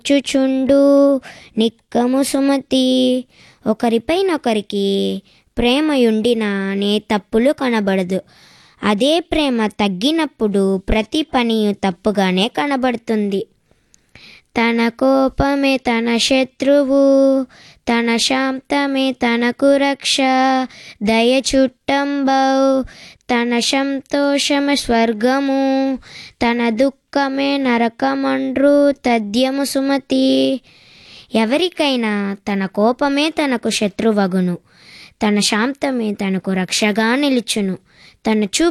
చుచుండు నిక్కము సుమతి ఒకరిపైనొకరికి ప్రేమయుండిన నే తప్పులు కనబడదు అదే ప్రేమ తగ్గినప్పుడు ప్రతి పని తప్పుగానే కనబడుతుంది తన కోపమే తన శత్రువు తన శాంతమే తనకు రక్ష దయ చుట్టంబౌ తన సంతోషమే స్వర్గము తన దుఃఖమే నరకమండ్రు తద్యము సుమతి ఎవరికైనా తన కోపమే తనకు శత్రువగును తన శాంతమే తనకు రక్షగా నిలుచును తన చూపు